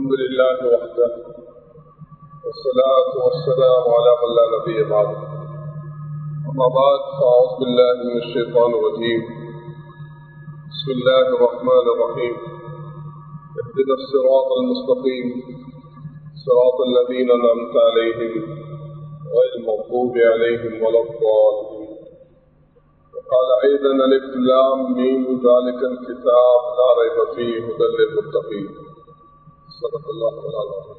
الحمد لله وحده والصلاة والسلام على من لا نبي بعده أما بعد فأعوذ بالله من الشيطان الرجيم بسم الله الرحمن الرحيم اهدنا الصراط المستقيم صراط الذين أنعمت عليهم غير المغضوب عليهم ولا الضالين وقال أيضا الإسلام من ذلك الكتاب لا ريب فيه هدى للمتقين صدق الله العظيم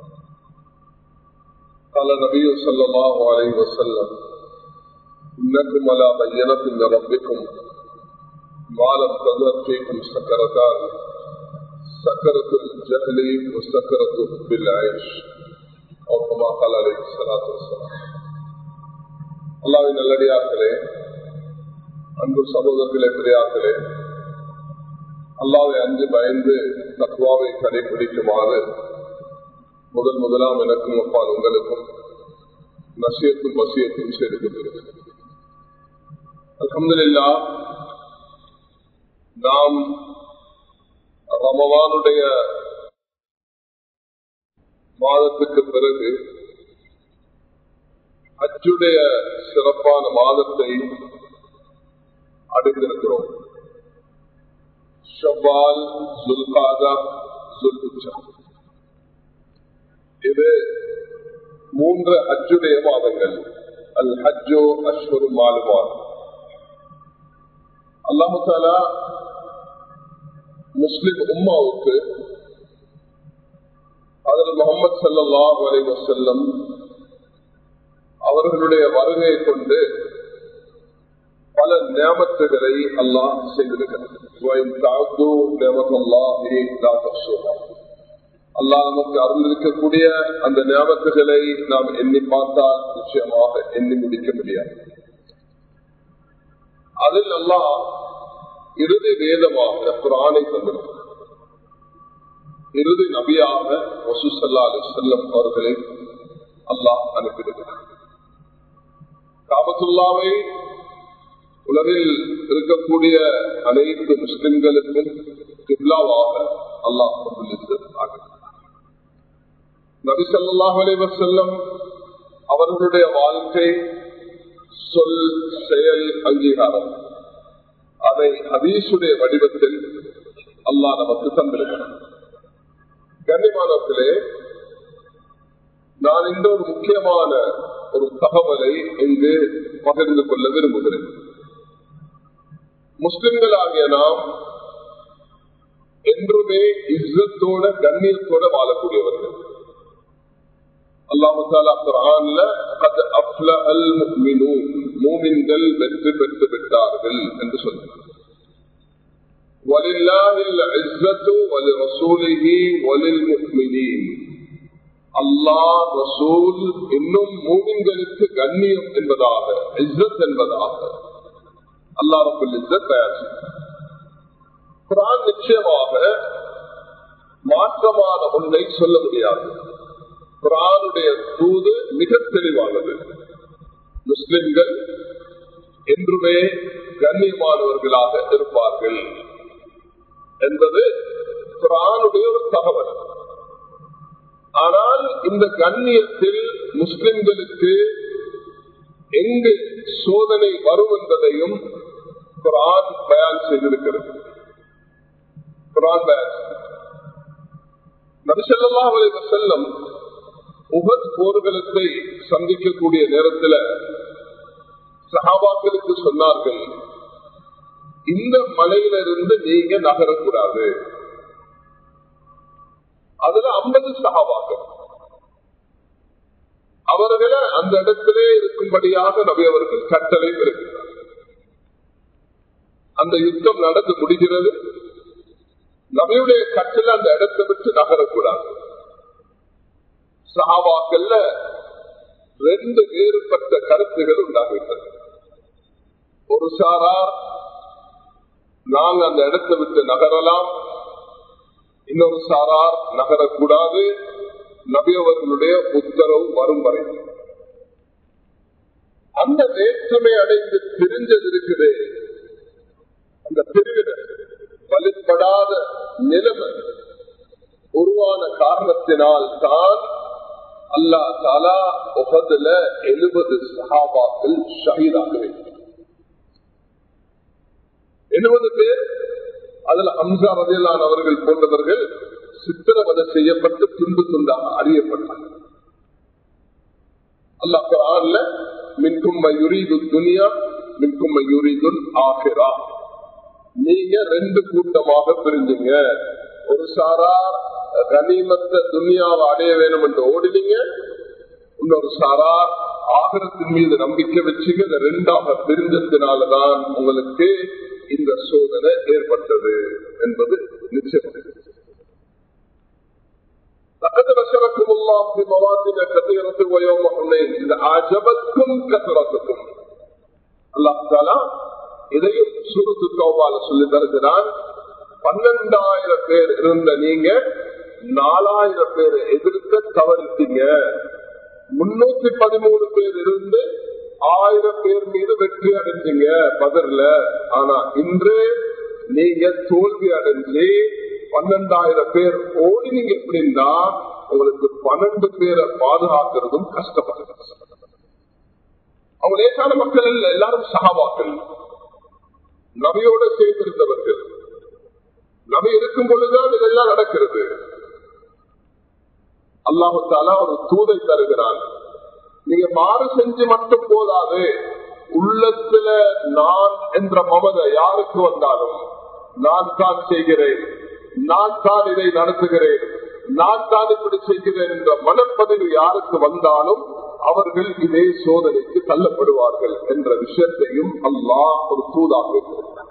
قال النبي صلى الله عليه وسلم إنكم على بينة من ربكم ما لم تزل فيكم سكرتان سكرة الجهل وسكرة بالعيش أو كما قال عليه الصلاة والسلام அல்லாவின் நல்லடியார்களே அன்பு சமூகத்திலே பெரியார்களே அல்லாவை அஞ்சு பயந்து தத்வாவை கடைபிடிக்குமாறு முதல் முதலாம் எனக்கும் அப்பால் உங்களுக்கும் நசியத்தும் வசியத்தும் செய்து கொண்டிருக்கிறேன் அலமதுல்லா நாம் ரமவானுடைய மாதத்துக்கு பிறகு அச்சுடைய சிறப்பான மாதத்தை அடைந்திருக்கிறோம் ஷவால் சுல்காதா சுல்குச்சா இது மூன்று அச்சுடைய மாதங்கள் அல் ஹஜ்ஜோ அஸ்வரு மாலுமான் அல்லாஹு தாலா முஸ்லிம் உம்மாவுக்கு அதில் முகமது சல்லாஹ் அலை வசல்லம் அவர்களுடைய வருகையை கொண்டு பல நியமத்துகளை அல்லாஹ் செய்திருக்கிறது அல்லாஹ் நமக்கு அறிந்திருக்கக்கூடிய அந்த ஞாபகத்துகளை நாம் எண்ணி பார்த்தால் நிச்சயமாக எண்ணி முடிக்க முடியாது அதில் அல்லாஹ் இறுதி வேதமாக குரானை தந்திருக்கிறார் இறுதி நபியாக வசூசல்லா அலி செல்லம் அவர்களை அல்லாஹ் அனுப்பியிருக்கிறார் காபத்துல்லாவை உலகில் இருக்கக்கூடிய அனைத்து முஸ்லிம்களுக்கும் கிப்லாவாக அல்லாஹ் நபி சொல்லாஹ் அலைவர் செல்லம் அவர்களுடைய வாழ்க்கை சொல் செயல் அங்கீகாரம் அதை ஹதீசுடைய வடிவத்தில் அல்லாஹ் நமக்கு தந்திருக்கிறார் கண்ணிமானவர்களே நான் இந்த ஒரு முக்கியமான ஒரு தகவலை இங்கு பகிர்ந்து கொள்ள விரும்புகிறேன் முஸ்லிம்களாகிய நாம் என்றுமே இஸ்ஸத்தோட கண்ணியத்தோட வாழக்கூடியவர்கள் மூமின்கள் வெற்றி பெற்று விட்டார்கள் என்று சொல்கிறார் ولله العزة ولرسوله وللمؤمنين அல்லாஹ் ரசூல் இன்னும் மூமின்களுக்கு கண்ணியம் என்பதாக இஸ்ஸத் என்பதாக அல்லா ரபுல் இஸ்ஸத் தயார் குரான் நிச்சயமாக மாற்றமான ஒன்றை சொல்ல முடியாது குரானுடைய தூது மிக தெளிவானது முஸ்லிம்கள் என்றுமே கண்ணியமானவர்களாக இருப்பார்கள் என்பது குரானுடைய ஒரு தகவல் ஆனால் இந்த கண்ணியத்தில் முஸ்லிம்களுக்கு எங்கு சோதனை வரும் என்பதையும் குரான் பயான் செய்திருக்கிறது குரான் பயான் நபிசல்லா செல்லம் உகத் போர்களை சந்திக்கக்கூடிய நேரத்தில் சகாபாக்களுக்கு சொன்னார்கள் இந்த மலையிலிருந்து நீங்க நகரக்கூடாது அதுல ஐம்பது சகாபாக்கள் அவர்களை அந்த இடத்திலே இருக்கும்படியாக நபி அவர்கள் கட்டளை பெறுகிறார் அந்த யுத்தம் நடந்து முடிகிறது நபியுடைய கட்டளை அந்த இடத்தை விட்டு நகரக்கூடாது சகாபாக்கள்ல ரெண்டு வேறுபட்ட கருத்துகள் உண்டாகின்றன ஒரு சாரார் நாங்க அந்த இடத்தை விட்டு நகரலாம் இன்னொரு சாரார் நகரக்கூடாது நபியவர்களுடைய உத்தரவு வரும் வரை அந்த வேற்றுமை அடைந்து பிரிஞ்சது இருக்குது அந்த பிரிவினர் வலுப்படாத நிலைமை உருவான காரணத்தினால் தான் அல்லா தாலா உகதுல எழுபது சஹாபாக்கள் ஷஹீதாக வைத்தார் எழுபது பேர் அதுல ஹம்சா ரதிலான் அவர்கள் போன்றவர்கள் சித்திரவதை செய்யப்பட்டு துண்டு துண்டாக அறியப்பட்டார்கள் அல்லா குரான்ல மின்கும் யுரீது துனியா மின்கும் யுரீது ஆகிரா நீங்க ரெண்டு கூட்டமாக பிரிஞ்சுங்க ஒரு சாரார் கனிமத்த துனியாவை அடைய வேணும் என்று ஓடினீங்க இன்னொரு சாரார் ஆகரத்தின் மீது நம்பிக்கை வச்சுங்க இந்த ரெண்டாக பிரிஞ்சதுனாலதான் உங்களுக்கு இந்த சோதனை ஏற்பட்டது என்பது நிச்சயம் لقد نشركم الله في مواطن كثيرة ويوم حنين إذا أعجبتكم كثرتكم الله تعالى இதையும் சுருத்து தோபால சொல்லி தருகிறான் பன்னெண்டாயிரம் பேர் இருந்த நீங்க நாலாயிரம் பேர் எதிர்க்க தவறிட்டீங்க முன்னூத்தி பதிமூணு பேர் இருந்து ஆயிரம் பேர் மீது வெற்றி அடைஞ்சீங்க பதிர்ல ஆனா இன்று நீங்க தோல்வி அடைஞ்சு பன்னெண்டாயிரம் பேர் ஓடினீங்க எப்படின்னா உங்களுக்கு பன்னெண்டு பேரை பாதுகாக்கிறதும் கஷ்டப்படுது அவங்க லேசான மக்கள் இல்ல எல்லாரும் சகாபாக்கள் நபியோட சேர்ந்திருந்தவர்கள் நபி இருக்கும் பொழுதுதான் இதெல்லாம் நடக்கிறது அல்லாஹால ஒரு தூதை தருகிறான் நீங்க மாறு செஞ்சு மட்டும் போதாது உள்ளத்துல நான் என்ற மமத யாருக்கு வந்தாலும் நான் தான் செய்கிறேன் நான் தான் இதை நடத்துகிறேன் நான் தான் இப்படி செய்கிறேன் என்ற மனப்பதிவு யாருக்கு வந்தாலும் அவர்கள் இதே சோதனைக்கு தள்ளப்படுவார்கள் என்ற விஷயத்தையும் அல்லாஹ் ஒரு தூதாக வைத்திருக்கிறார்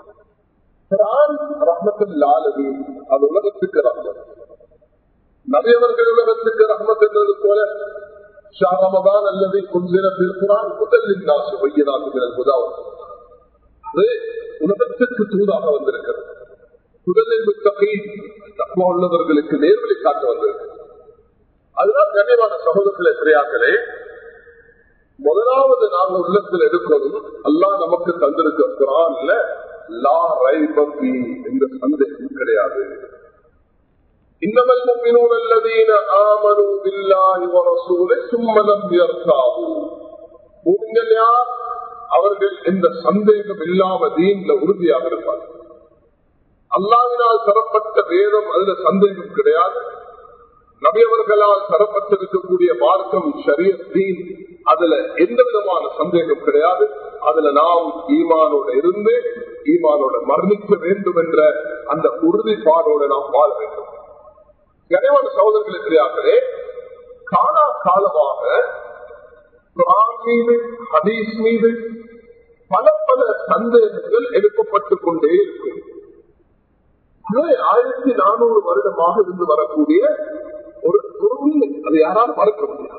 அது உலகத்துக்கு ரஹ்மத் நபியவர்கள் உலகத்துக்கு ரஹ்மத் என்றது போல ஷாரமதான் அல்லது குஞ்சின திருக்குறான் முதலில் நாசு வையனாசுகள் உதாவும் அது உலகத்துக்கு தூதாக வந்திருக்கிறது முதலில் தக்குவா உள்ளவர்களுக்கு நேர்வழி காட்ட வந்திருக்கு அதுதான் கண்ணியமான சகோதரர்களே பிரியாக்களே முதலாவது நாங்கள் உள்ளத்தில் எடுக்கணும் அல்லா நமக்கு தந்திருக்க குரான்ல லா ரைபி என்ற சந்தேகம் கிடையாது إنما المؤمنون الذين آمنوا بالله ورسوله ثم لم يرتابوا மூமின்கள் யார் அவர்கள் இந்த சந்தேகம் இல்லாம தீன்ல உறுதியாக இருப்பார்கள் அல்லாவினால் தரப்பட்ட வேதம் அதுல சந்தேகம் கிடையாது நபியவர்களால் தரப்பட்டிருக்கக்கூடிய மார்க்கம் ஷரியத்தீன் அதுல எந்த விதமான சந்தேகம் கிடையாது அதுல நாம் ஈமானோட இருந்து ஈமானோட மரணிக்க வேண்டும் என்ற அந்த உறுதிப்பாடோட நாம் வாழ வேண்டும் கனிவான சகோதரர்களை தெரியாமலே காலா காலமாக குரான் மீது ஹதீஸ் மீது பல பல சந்தேகங்கள் எழுப்பப்பட்டுக் கொண்டே இருக்கும் ஆயிரத்தி நானூறு வருடமாக இருந்து வரக்கூடிய ஒரு உண்மை அது யாரால் மறக்க முடியாது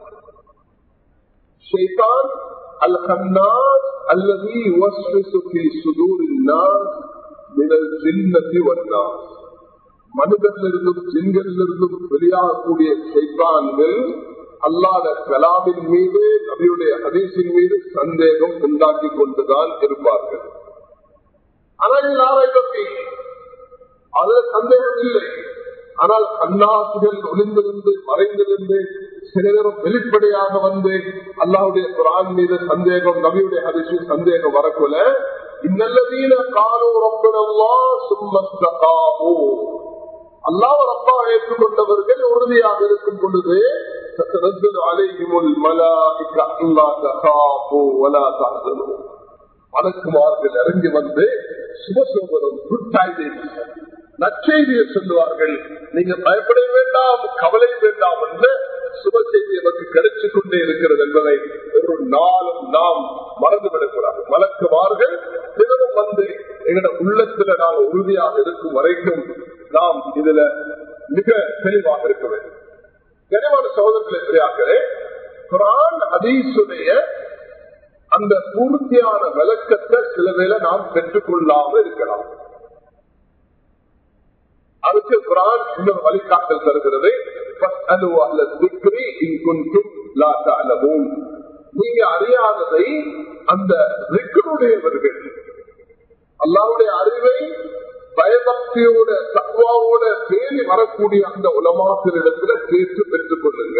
ஷைதான் அல் ஹன்னாஸ் அல்லது மனிதனிலிருந்தும் ஜின்களிலிருந்தும் வெளியாகக்கூடிய சைத்தான்கள் அல்லாத கலாமின் மீது நபியுடைய ஹதீஸின் மீது சந்தேகம் உண்டாக்கி கொண்டுதான் இருப்பார்கள் ஆனால் அதுல சந்தேகம் இல்லை ஆனால் அண்ணாசுகள் ஒளிந்திருந்து மறைந்திருந்து சில நேரம் வெளிப்படையாக வந்து அல்லாவுடைய குரான் மீது சந்தேகம் நபியுடைய ஹரிசு சந்தேகம் வரக்குல இன்னல்லதீன காலோ ரப்பனல்லா சும்மஸ்தகாமோ அல்லாஹ் ரப்பா ஏற்றுக்கொண்டவர்கள் உறுதியாக இருக்கும் பொழுது تتنزل عليهم الملائكة ألا تخافوا ولا تحزنوا மலக்குமார்கள் இறங்கி வந்து சுபசோபரம் நற்செய்தியை சொல்லுவார்கள் நீங்க பயப்பட வேண்டாம் கவலை வேண்டாம் என்று சுப செய்தி நமக்கு கிடைச்சு கொண்டே இருக்கிறது என்பதை ஒரு நாளும் நாம் மறந்துவிடக்கூடாது மலக்குமார்கள் தினமும் வந்து எங்களோட உள்ளத்துல நாம் உறுதியாக இருக்கும் வரைக்கும் நாம் இதுல மிக தெளிவாக இருக்க வேண்டும் கனிவான சகோதரர்களை பெரியார்களே குரான் ஹதீசுடைய அந்த பூர்த்தியான விளக்கத்தை சில வேளை நாம் பெற்றுக்கொள்ளாம இருக்கலாம் அதுக்கு குரான் இன்னொரு வழிகாட்டல் தருகிறது நீங்க அறியாததை அந்த ரிக்கனுடையவர்கள் அல்லாவுடைய அறிவை பயபக்தியோட தக்குவாவோட பேணி வரக்கூடிய அந்த உலமாக்களிடத்துல கேட்டு பெற்றுக் கொள்ளுங்க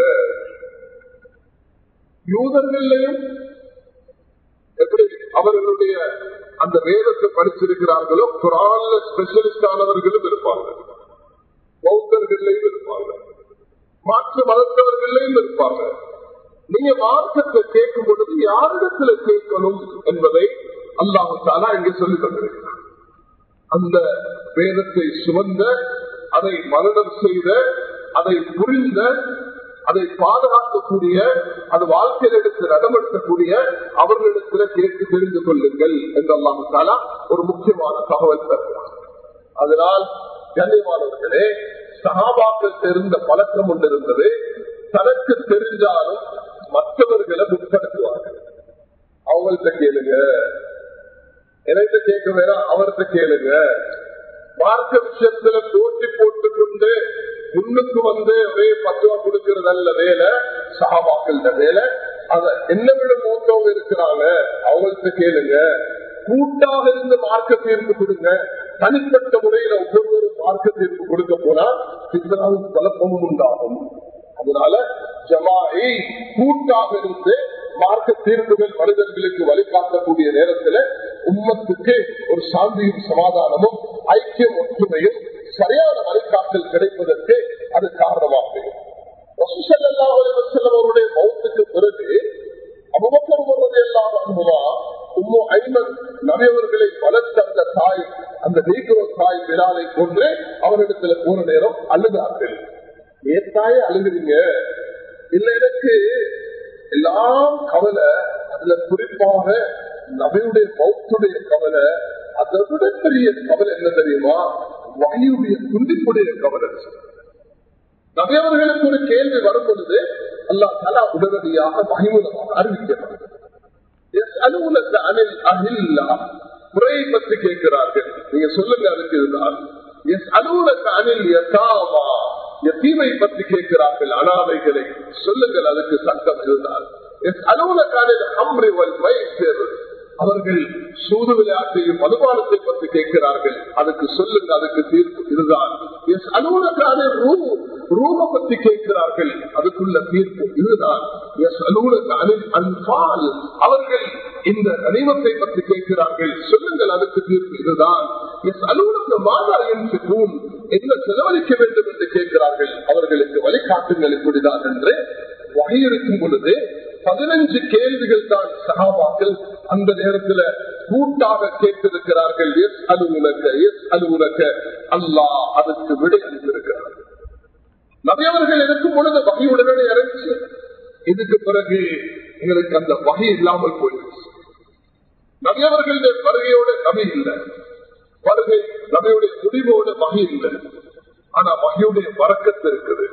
யூதர்களையும் எப்படி அவர்களுடைய அந்த வேதத்தை படிச்சிருக்கிறார்களோ குரான்ல ஸ்பெஷலிஸ்ட் ஆனவர்களும் இருப்பாங்க பௌத்தர்களையும் இருப்பாங்க மாற்று மதத்தவர்களையும் இருப்பாங்க நீங்க மார்க்கத்தை கேட்கும் பொழுது யாரிடத்துல கேட்கணும் என்பதை அல்லாஹு தாலா இங்கே சொல்லிக் கொண்டிருக்கிறார் அந்த வேதத்தை சுமந்த அதை மரணம் செய்த அதை புரிந்த அதை பாதுகாக்கக்கூடிய அது வாழ்க்கையில் எடுத்து நடமெடுக்கக்கூடிய அவர்களிடத்தில் கேட்டு தெரிந்து கொள்ளுங்கள் என்று அல்லாஹு தாலா ஒரு முக்கியமான தகவல் தருகிறார் அதனால் கண்ணியமானவர்களே சகாபாக்கள் தெரிந்த பழக்கம் ஒன்று இருந்தது தனக்கு தெரிஞ்சாலும் மற்றவர்களை முற்படுத்துவார்கள் அவங்கள்ட்ட கேளுங்க என்கிட்ட கேட்க வேணாம் அவர்கிட்ட கேளுங்க மார்க்க விஷயத்துல போட்டி போட்டுக் கொண்டு முன்னுக்கு வந்து ஒரே பத்துவா கொடுக்கிறது அல்ல வேலை சகாபாக்கள் வேலை அத என்ன விட மூத்தவங்க இருக்கிறாங்க அவங்கள்ட்ட கேளுங்க கூட்டாக இருந்து மார்க்க தீர்ப்பு கொடுங்க தனிப்பட்ட முறையில ஒவ்வொரு மார்க்க தீர்ப்பு கொடுக்க போனா சித்தனாவும் குழப்பமும் உண்டாகும் அதனால ஜமாயை கூட்டாக இருந்து மார்க்க தீர்ப்புகள் மனிதர்களுக்கு வழிகாட்டக்கூடிய நேரத்தில் உம்மத்துக்கு ஒரு சாந்தியும் சமாதானமும் ஐக்கியம் ஒற்றுமையும் சரியான வழிகாட்டல் கிடைப்பதற்கு அது காரணமாகும் அவருடைய மௌத்துக்கு பிறகு அபுபக்கர் வருவது எல்லாம் அனுபவா உம்மு ஐமன் நபியவர்களை வளர்த்த அந்த தாய் அந்த நீக்கிறோ தாய் விழாவை கொண்டு அவரிடத்துல போற நேரம் அழுதார்கள் ஏன் தாயே அழுகுறீங்க இல்ல எனக்கு எல்லாம் கவலை அதுல குறிப்பாக நபியுடைய மௌத்துடைய கவலை அதை விட பெரிய கவலை என்ன தெரியுமா வகையுடைய துண்டிப்புடைய கவலை நபியவர்களுக்கு ஒரு கேள்வி வரும் பொழுது அல்லா தலா உடனடியாக மகிமுலமாக அறிவிக்கிறார்கள் அனில் அகில்லா முறையை பற்றி கேட்கிறார்கள் நீங்க சொல்லுங்க அதுக்கு இதுதான் எஸ் அலுவலக அனில் யசாமா எத்தீமை பற்றி கேட்கிறார்கள் அனாதைகளை சொல்லுங்கள் அதுக்கு சட்டம் இதுதான் எஸ் அலுவலக அனில் அம்ரிவல் மைசர் அவர்கள் சூது விளையாட்டையும் மதுபானத்தை பற்றி கேட்கிறார்கள் அதுக்கு சொல்லுங்க அதுக்கு தீர்ப்பு இதுதான் எஸ் அலுவலகான ரூம் ரூம பற்றி கேட்கிறார்கள் அதுக்குள்ள தீர்ப்பு இதுதான் எஸ் அலுவலகானின் அன்பால் அவர்கள் இந்த கனிமத்தை பற்றி கேட்கிறார்கள் சொல்லுங்கள் அதுக்கு தீர்ப்பு இதுதான் எஸ் அலுவலக மாதா என்று கூன் என்ன செலவழிக்க வேண்டும் என்று கேட்கிறார்கள் அவர்களுக்கு வழிகாட்டுங்கள் இப்படிதான் என்று வகையிருக்கும் பொழுது பதினஞ்சு கேள்விகள் தான் சகாபாக்கள் அந்த நேரத்தில் கூட்டாக கேட்டிருக்கிறார்கள் எஸ் அலுவலக எஸ் அலுவலக அல்லா அதற்கு விடை அளித்திருக்கிறார் நபியவர்கள் இருக்கும் பொழுது வகை உடனே இறங்கி இதுக்கு பிறகு எங்களுக்கு அந்த வகை இல்லாமல் போயிடுச்சு நபியவர்களுடைய வருகையோட நபி இல்லை வருகை நபியுடைய முடிவோட வகை இல்லை ஆனா வகையுடைய வரக்கத்து இருக்குது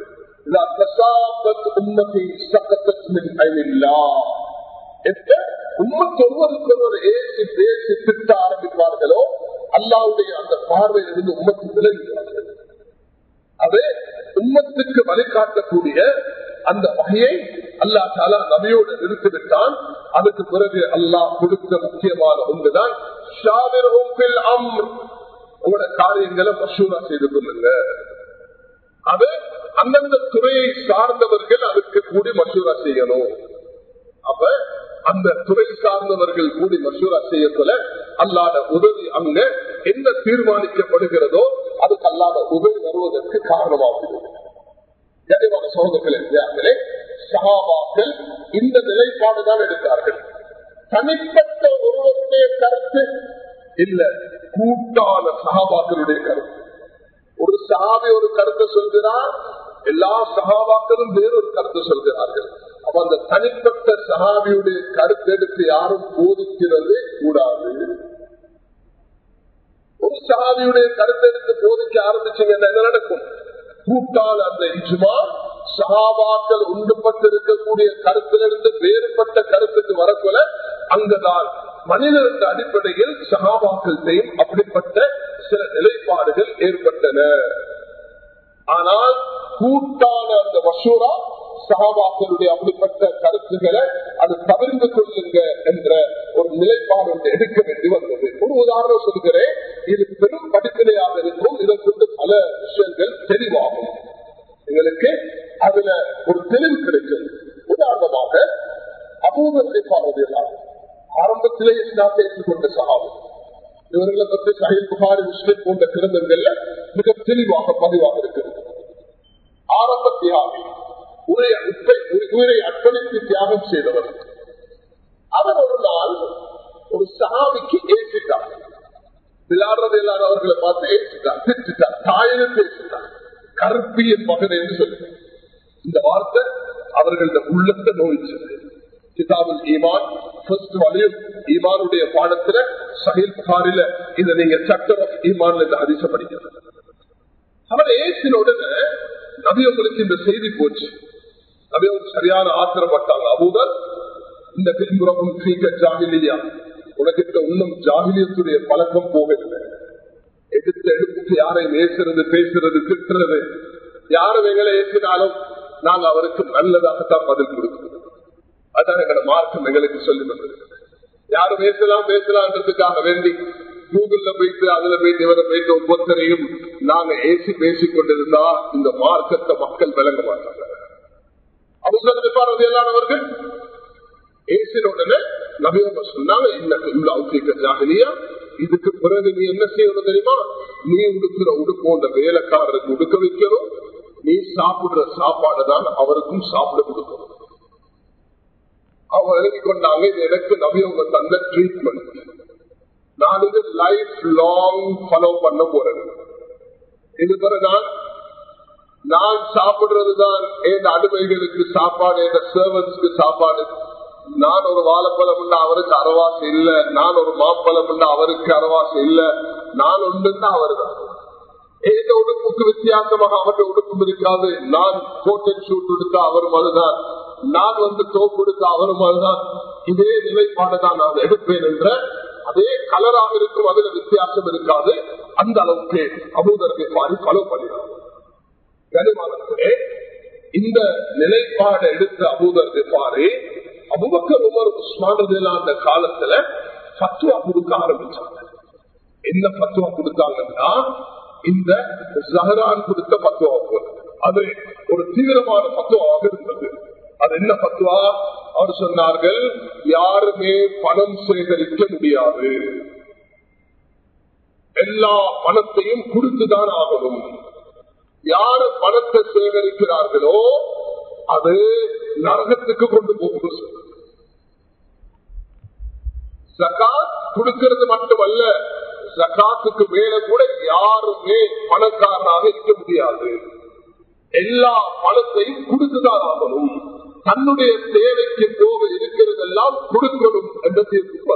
ஒருவருக்கொருவர் ஏசி பேசி திட்ட ஆரம்பிப்பார்களோ அல்லாவுடைய அந்த பார்வையிலிருந்து உம்மத்து விலகுகிறார்கள் அது உம்மத்துக்கு வழிகாட்டக்கூடிய அந்த வகையை அல்லா தாலா நபியோடு நிறுத்திவிட்டான் அதுக்கு பிறகு அல்லாஹ் கொடுத்த முக்கியமான ஒன்றுதான் உங்களோட காரியங்களை மசூரா செய்து கொள்ளுங்க அது அந்தந்த துறையை சார்ந்தவர்கள் அதுக்கு கூடி மசூரா செய்யணும் அப்ப அந்த துறை சார்ந்தவர்கள் கூடி மசூரா செய்யக்குள்ள அல்லாத உதவி அங்க என்ன தீர்மானிக்கப்படுகிறதோ அதுக்கு அல்லாத உதவி வருவதற்கு காரணமாகிறது கனிவான சோதர்களே சகாபாக்கள் இந்த நிலைப்பாடுதான் எடுத்தார்கள் தனிப்பட்ட ஒருவருடைய கருத்து இல்ல கூட்டான சகாபாக்களுடைய கருத்து ஒரு சகாபி ஒரு கருத்தை சொல்கிறார் எல்லா சகாபாக்களும் வேறொரு கருத்து சொல்கிறார்கள் அப்ப அந்த தனிப்பட்ட சகாபியுடைய கருத்தெடுத்து யாரும் போதிக்கிறது கூடாது ஒரு சகாபியுடைய கருத்தெடுத்து போதிக்க ஆரம்பிச்சீங்கன்னா என்ன நடக்கும் கூட்டால் அந்த இஜுமா சகாபாக்கள் உண்டுபட்டிருக்கக்கூடிய கருத்திலிருந்து வேறுபட்ட கருத்துக்கு வரக்குள்ள அங்கதான் மனிதனுக்கு அடிப்படையில் சகாபாக்கள் அப்படிப்பட்ட சில நிலைப்பாடுகள் ஏற்பட்டன ஆனால் கூட்டான அந்த மசூரா சகாபாக்களுடைய அப்படிப்பட்ட கருத்துக்களை அது தவிர்த்து கொள்ளுங்க என்ற ஒரு நிலைப்பாடு ஒன்று எடுக்க வேண்டி வந்தது ஒரு உதாரணம் சொல்கிறேன் இது பெரும் படிப்பினையாக இருக்கும் இதற்கு பல விஷயங்கள் தெளிவாகும் எங்களுக்கு அதுல ஒரு தெளிவு கிடைக்கும் உதாரணமாக அபூதத்தை பார்வதெல்லாம் ஆரம்பத்திலே இஸ்லாத்தை ஏற்றுக்கொண்ட சகாபம் இவர்களை பற்றி சஹில் புகாரி முஸ்லிம் போன்ற கிரந்தங்கள்ல மிக தெளிவாக பதிவாக இருக்கிறது ஆரம்ப தியாகி உரைய உயிரை அர்ப்பணித்து தியாகம் செய்தவர் அவர் ஒரு நாள் ஒரு சகாபிக்கு ஏற்றிட்டார் விளையாடுறது இல்லாதவர்களை பார்த்து ஏற்றிட்டார் திட்டார் தாயில பேசிட்டார் கருப்பியின் மகன் என்று சொல்லி இந்த வார்த்தை அவர்களது உள்ளத்தை நோய்ச்சது கிதாபுல் ஈமான் ஈமானுடைய பாடத்துல சஹில் புகாரில இதை நீங்க சட்டர் ஆஃப் ஈமான் என்று அதிச படிக்கிறது அவர் ஏசின உடனே நபியவங்களுக்கு இந்த செய்தி போச்சு நபியவங்க சரியான ஆத்திரப்பட்டாங்க அபூதர் இந்த பின்புறமும் ஜாகிலியா உனக்கிட்ட இன்னும் ஜாகிலியத்துடைய பழக்கம் போகவில்லை எடுத்து எடுத்து யாரையும் ஏசுறது பேசுறது திட்டுறது யாரும் எங்களை ஏசினாலும் நாங்க அவருக்கு நல்லதாகத்தான் பதில் கொடுக்கிறோம் அதான் எங்களோட மார்க்கம் எங்களுக்கு சொல்லி வந்திருக்கிறது யாரும் பேசலாம் பேசலான்றதுக்காக வேண்டி கூகுள்ல போயிட்டு அதுல போயிட்டு இவரை போயிட்டு ஒவ்வொருத்தரையும் நாங்க ஏசி பேசிக் கொண்டிருந்தா இந்த மார்க்கத்தை மக்கள் விளங்க மாட்டாங்க அவர்கள் ஏசின உடனே நபியவங்க சொன்னாங்க இன்னைக்கு இதுக்கு பிறகு நீ என்ன செய்யணும் தெரியுமா நீ உடுக்கிற உடுப்போன்ற வேலைக்காரருக்கு உடுக்க வைக்கணும் நீ சாப்பிடுற சாப்பாடு தான் அவருக்கும் சாப்பிட கொடுக்கணும் அவங்க எழுதி கொண்டாங்க இது எனக்கு நபியவங்க தந்த ட்ரீட்மெண்ட் நான் இது லைஃப் லாங் ஃபாலோ பண்ண போறேன் இது பிறகு நான் நான் சாப்பிடுறதுதான் என் அடிமைகளுக்கு சாப்பாடு என் சர்வன்ஸ்க்கு சாப்பாடு நான் ஒரு வாழைப்பழம் அவருக்கு அரவாசம் இல்ல நான் ஒரு மாப்பழம் அவருக்கு அரவாசம் இல்ல நான் ஒன்றுன்னா அவரு தான் ஏத உடுப்புக்கு வித்தியாசமாக அவருடைய உடுப்பும் இருக்காது நான் கோட்டன் ஷூட் எடுத்தா அவரும் அதுதான் நான் வந்து தோப்பு எடுத்தா அவரும் அதுதான் இதே நிலைப்பாடுதான் நான் எடுப்பேன் என்ற அதே கலராக இருக்கும் அதுல வித்தியாசம் இருக்காது அந்த அளவுக்கு அபூதருக்கு பாரி ஃபாலோ பண்ணினார் கனிமானே இந்த நிலைப்பாடு எடுத்த அபூதர் பாரு அபுபக்கர் உமர் உஸ்மான் அந்த காலத்துல பத்துவா கொடுக்க ஆரம்பிச்சாங்க என்ன பத்துவா கொடுத்தாங்கன்னா இந்த ஜஹரான் கொடுத்த பத்துவா அது ஒரு தீவிரமான பத்துவாக இருந்தது அது என்ன பத்துவா அவர் சொன்னார்கள் யாருமே பணம் சேகரிக்க முடியாது எல்லா பணத்தையும் கொடுத்துதான் ஆகணும் யாரு பணத்தை சேகரிக்கிறார்களோ அது நரகத்துக்கு கொண்டு போகும் ஜக்காத் கொடுக்கிறது மட்டுமல்ல ஜக்காத்துக்கு மேல கூட யாருமே பணக்காரனாக இருக்க முடியாது எல்லா பணத்தையும் கொடுத்துதான் ஆகணும் தன்னுடைய தேவைக்கு போக இருக்கிறதெல்லாம் கொடுக்கணும் என்ற தீர்ப்பு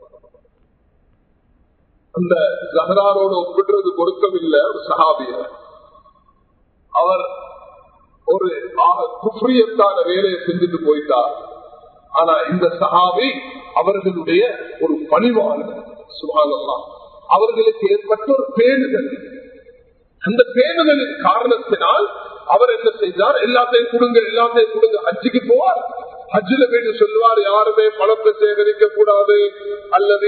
அந்த ஜஹராரோடு ஒப்பிடுறது பொருத்தமில்லை ஒரு சகாபிய அவர் ஒரு குஃப்ரியத்தான வேலையை செஞ்சுட்டு போயிட்டார் ஆனா இந்த சகாவை அவர்களுடைய ஒரு பணிவான சுகாதாரம் அவர்களுக்கு ஏற்பட்ட ஒரு பேணுதல் அந்த பேணுதலின் காரணத்தினால் அவர் என்ன செய்தார் எல்லாத்தையும் கொடுங்க எல்லாத்தையும் கொடுங்க ஹஜ்ஜுக்கு போவார் ஹஜ்ஜில போயிட்டு சொல்லுவார் யாருமே பணத்தை சேகரிக்க கூடாது அல்லது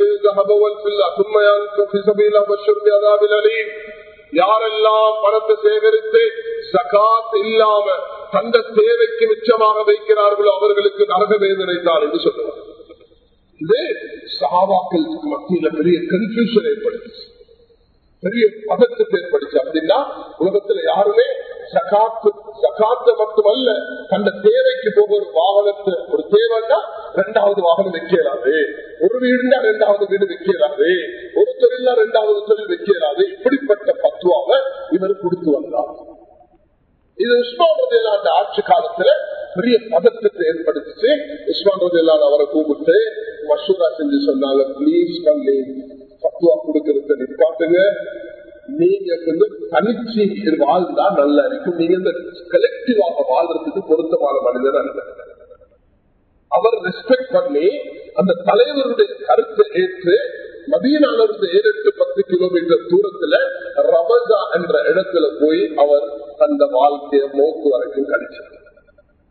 யாரெல்லாம் பணத்தை சேகரித்து சகாத் இல்லாம தந்த தேவைக்கு மிச்சமாக வைக்கிறார்களோ அவர்களுக்கு நரக வேதனை தான் என்று சொல்லுவார் இது சகாபாக்களுக்கு மத்தியில பெரிய கன்ஃபியூஷன் ஏற்படுத்துச்சு பெரிய பதற்றத்தை ஏற்படுச்சு அப்படின்னா உலகத்துல யாருமே சகாத்து சகாத்த மட்டுமல்ல தந்த தேவைக்கு போக ஒரு வாகனத்தை ஒரு தேவைன்னா ரெண்டாவது வாகனம் வைக்கலாது ஒரு வீடுனா ரெண்டாவது வீடு வைக்கலாது ஒரு தொழில்னா ரெண்டாவது தொழில் வைக்கலாது இப்படிப்பட்ட பத்துவாக இவர் கொடுத்து வந்தார் இது உஸ்மான் ரதியல்லா அந்த ஆட்சி காலத்துல பெரிய பதற்றத்தை ஏற்படுத்திச்சு உஸ்மான் ரதியல்லா அவரை கூப்பிட்டு மசூரா செஞ்சு சொன்னாங்க பிளீஸ் பண்ணி பத்துவா கொடுக்கறத நிப்பாட்டுங்க நீங்க வந்து தனிச்சு வாழ்ந்தா நல்லா இருக்கும் நீங்க இந்த கலெக்டிவாக வாழ்றதுக்கு பொருத்தமான மனிதர் அல்ல அவர் ரெஸ்பெக்ட் பண்ணி அந்த தலைவருடைய கருத்தை ஏற்று மதியனாலிருந்து ஏழு எட்டு பத்து கிலோமீட்டர் தூரத்துல ரபஜா என்ற இடத்துல போய் அவர் அந்த வாழ்க்கையை மோக்கு வரைக்கும் கழிச்சார்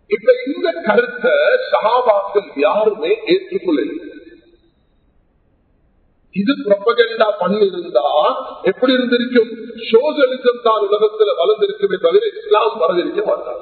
இப்ப இந்த கருத்தை சகாபாக்கள் யாருமே ஏற்றுக்கொள்ளவில்லை இது புரப்பகண்டா பண்ணிருந்தா எப்படி இருந்திருக்கும் சோசலிசம் தான் உலகத்துல வளர்ந்திருக்குமே தவிர இஸ்லாம் வரவிருக்க மாட்டாங்க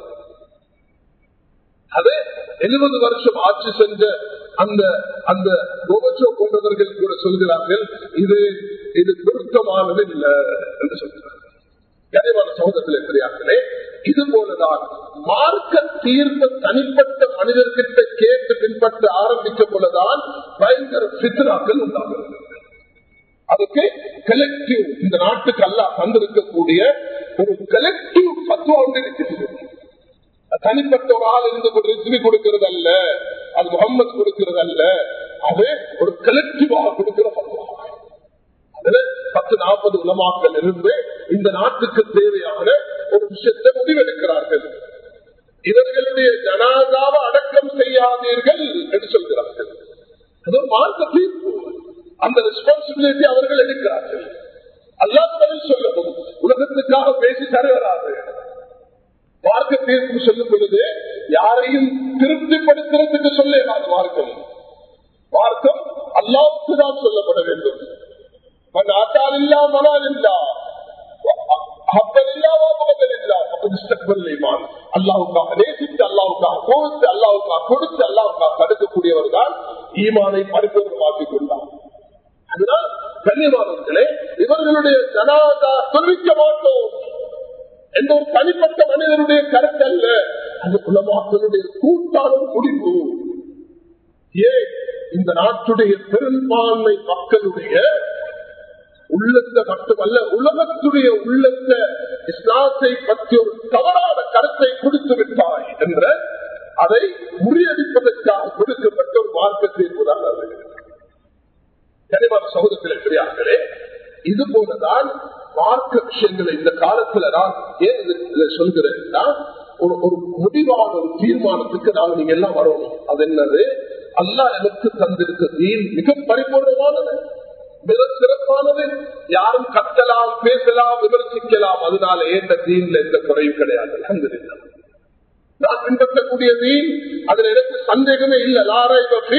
அது எழுபது வருஷம் ஆட்சி செஞ்ச அந்த அந்த கோபச்சோ போன்றவர்கள் கூட சொல்கிறார்கள் இது இது பொருத்தமானது இல்லை என்று சொல்கிறார்கள் கனிவான சகோதரர்களே பெரியார்களே இது போலதான் மார்க்க தீர்ப்பு தனிப்பட்ட மனிதர்கிட்ட கேட்டு பின்பற்ற ஆரம்பிக்க போலதான் பயங்கர சித்தனாக்கள் உண்டாகிறது அதுக்கு கலெக்டிவ் இந்த நாட்டுக்கு அல்ல தந்திருக்கக்கூடிய ஒரு கலெக்டிவ் பத்துவம் ஒன்று இருக்கிறது தனிப்பட்ட ஒரு ஆள் இருந்து ரிசிவி கொடுக்கிறது அல்ல அது முகம்மது கொடுக்கிறது அல்ல அது ஒரு கலெக்டிவாக கொடுக்கிற பத்துவம் அதுல பத்து நாற்பது உலமாக்கள் இருந்து இந்த நாட்டுக்கு தேவையான ஒரு விஷயத்தை முடிவெடுக்கிறார்கள் இவர்களுடைய ஜனாதாவை அடக்கம் செய்யாதீர்கள் என்று சொல்கிறார்கள் அது ஒரு மார்க்க தீர்ப்பு அந்த ரெஸ்பான்சிபிலிட்டி அவர்கள் எடுக்கிறார்கள் அல்லாத பதில் சொல்லவும் உலகத்துக்காக பேசி தருகிறாரு மார்க்க தீர்ப்பு சொல்லும் பொழுது யாரையும் திருப்திப்படுத்துறதுக்கு சொல்லேகாது மார்க்கம் மார்க்கம் அல்லாவுக்கு தான் சொல்லப்பட வேண்டும் ஆட்டால் இல்லா மனால் இல்லா அல்லாவுக்காக நேசித்து அல்லாவுக்காக கோவித்து அல்லாவுக்காக கொடுத்து அல்லாவுக்காக தடுக்கக்கூடியவர் தான் ஈமானை பரிபூர்ணமாக்கிக் கொண்டார் அதனால் கண்ணியமானவர்களே இவர்களுடைய ஜனாதா சொல்லிக்க மாட்டோம் எந்த ஒரு தனிப்பட்ட மனிதனுடைய கருத்து அல்ல அது உலமாக்களுடைய கூட்டான முடிவு ஏன் இந்த நாட்டுடைய பெரும்பான்மை மக்களுடைய உள்ளத்தை மட்டுமல்ல உலகத்துடைய உள்ளத்தை இஸ்லாத்தை பற்றி ஒரு தவறான கருத்தை கொடுத்து விட்டாய் என்ற அதை முறியடிப்பதற்காக கொடுக்கப்பட்ட ஒரு மார்க்கத்தை என்பதாக கனிமான சகோதரத்திலே பெரியார்களே இது போலதான் மார்க்க விஷயங்களை இந்த காலத்துல நான் ஏன் இதை சொல்கிறேன்னா ஒரு ஒரு முடிவான ஒரு தீர்மானத்துக்கு நாங்க நீங்க எல்லாம் வரணும் அது என்னது அல்லா எனக்கு தந்திருக்க தீன் மிக பரிபூர்ணமானது மிக சிறப்பானது யாரும் கத்தலாம் பேசலாம் விமர்சிக்கலாம் அதனால ஏந்த தீன்ல எந்த குறையும் கிடையாது அங்கிருந்தார் நான் பின்பற்றக்கூடிய தீன் அதுல எனக்கு சந்தேகமே இல்லை லாரை பற்றி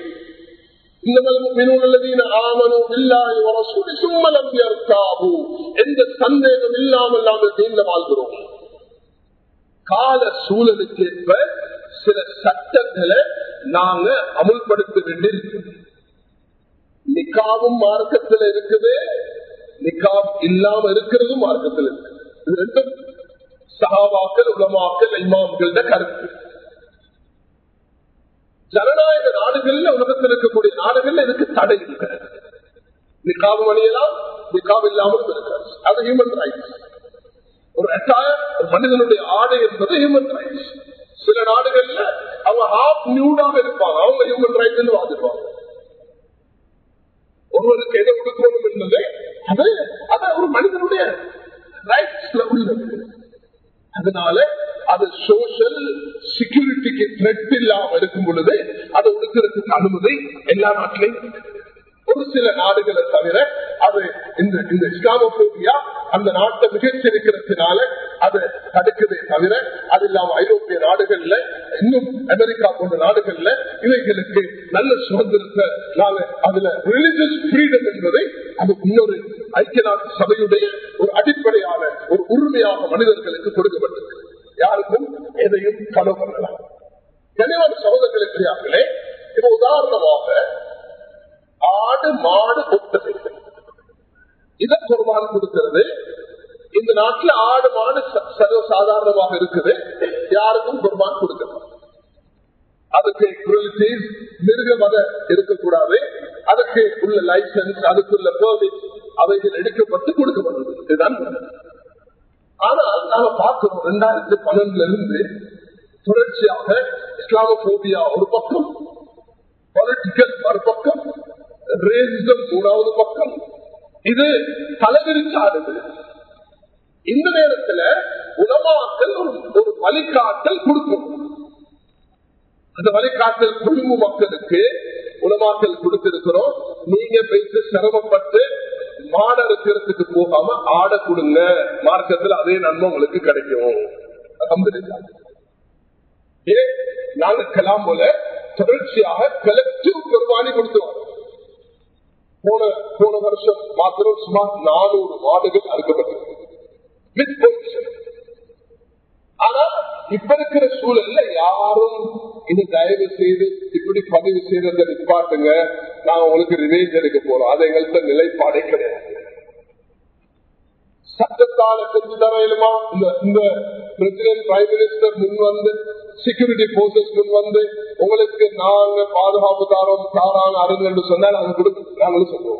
எந்த சந்தேகம் இல்லாமல் நாங்கள் தீன்ல வாழ்கிறோம் கால சூழலுக்கேற்ப சில சட்டங்களை நாங்க அமுல்படுத்த வேண்டியிருக்கிறோம் நிக்காவும் மார்க்கத்தில் இருக்குது நிக்காப் இல்லாம இருக்கிறதும் மார்க்கத்தில் இருக்கு இது ரெண்டும் சகாவாக்கள் உலமாக்கள் இமாம்கள கருத்து ஜனநாயக நாடுகள்ல உலகத்தில் இருக்கக்கூடிய நாடுகள்ல இதுக்கு தடை இருக்கிறது நிக்காவும் அணியலாம் நிக்காவும் இல்லாமல் இருக்காது அது ஹியூமன் ரைட்ஸ் ஒரு அட்டாயர் ஒரு மனிதனுடைய ஆடை என்பது ஹியூமன் ரைட்ஸ் சில நாடுகள்ல அவங்க ஹாஃப் நியூடாக இருப்பாங்க அவங்க ஹியூமன் ரைட்ஸ் வாதிடுவாங்க ஒருவருக்கு எதை கொடுக்கணும் என்பது அது அது ஒரு மனிதனுடைய ரைட்ஸ்ல உள்ளது அதனால அது சோசியல் செக்யூரிட்டிக்கு த்ரெட் இல்லாம இருக்கும் பொழுது அதை ஒடுக்கிறதுக்கு அனுமதி எல்லா நாட்டிலையும் ஒரு சில நாடுகளை தவிர அது இந்த இந்த இஸ்லாமோபியா அந்த நாட்டை மிகச்சிருக்கிறதுனால அது தடுக்குதே தவிர அது இல்லாம ஐரோப்பிய நாடுகள்ல இன்னும் அமெரிக்கா போன்ற நாடுகள்ல இவைகளுக்கு நல்ல சுதந்திரத்தை நாங்க அதுல ரிலிஜியஸ் ஃப்ரீடம் என்பதை அது இன்னொரு ஐக்கிய நாட்டு சபையுடைய ஒரு அடிப்படையான ஒரு உரிமையாக மனிதர்களுக்கு கொடுக்கப்பட்டிருக்கு யாருக்கும் எதையும் கனவு பண்ணலாம் கனிவான சகோதரர்களுக்கு இப்ப உதாரணமாக ஆடு மாடு ஒட்டகைகள் இதை குர்பான் கொடுக்கிறது இந்த நாட்டில் ஆடு மாடு சர்வ சாதாரணமாக இருக்குது யாருக்கும் குர்பான் கொடுக்கணும் அதுக்கு குரலிட்டிஸ் மிருக மத இருக்கக்கூடாது அதுக்கு உள்ள லைசன்ஸ் அதுக்குள்ள பெர்மிட் அவைகள் எடுக்கப்பட்டு கொடுக்கப்படுது இதுதான் ஆனால் நாம பார்க்கிறோம் ரெண்டாயிரத்தி பன்னெண்டுல இருந்து தொடர்ச்சியாக இஸ்லாமோபியா ஒரு பக்கம் பொலிட்டிக்கல் மறுபக்கம் ரேசிசம் மூணாவது பக்கம் இது தலைவிரிச்சாடுது இந்த நேரத்துல உலமாக்கல் ஒரு வழிகாட்டல் கொடுக்கும் அந்த வழிகாட்டல் குடும்ப மக்களுக்கு உலமாக்கல் கொடுத்திருக்கிறோம் நீங்க பேசி சிரமப்பட்டு மாட இருக்கிறதுக்கு போகாம ஆட கொடுங்க மார்க்கத்தில் அதே நன்மை உங்களுக்கு கிடைக்கும் ஏன் நாங்க கலாம் போல தொடர்ச்சியாக கலெக்டிவ் குர்பானி கொடுத்துவாங்க போன போன வருஷம் மாத்திரம் சுமார் நானூறு மாடுகள் அறுக்கப்பட்டிருக்கு வித் பொசிஷன் ஆனா இப்ப இருக்கிற சூழல்ல யாரும் இது தயவு செய்து இப்படி பதிவு செய்யறத நிப்பாட்டுங்க நான் உங்களுக்கு ரிவேஞ்ச் எடுக்க போறோம் அது எங்கள்கிட்ட நிலைப்பாடே கிடையாது சட்டத்தால செஞ்சு தர இயலுமா இந்த இந்த பிரசிடென்ட் பிரைம் மினிஸ்டர் முன் வந்து செக்யூரிட்டி போர்சஸ் முன் வந்து உங்களுக்கு நாங்க பாதுகாப்பு தாரோம் தாரான அருங்க என்று சொன்னா நாங்க கொடுக்க நாங்களும் சொல்லுவோம்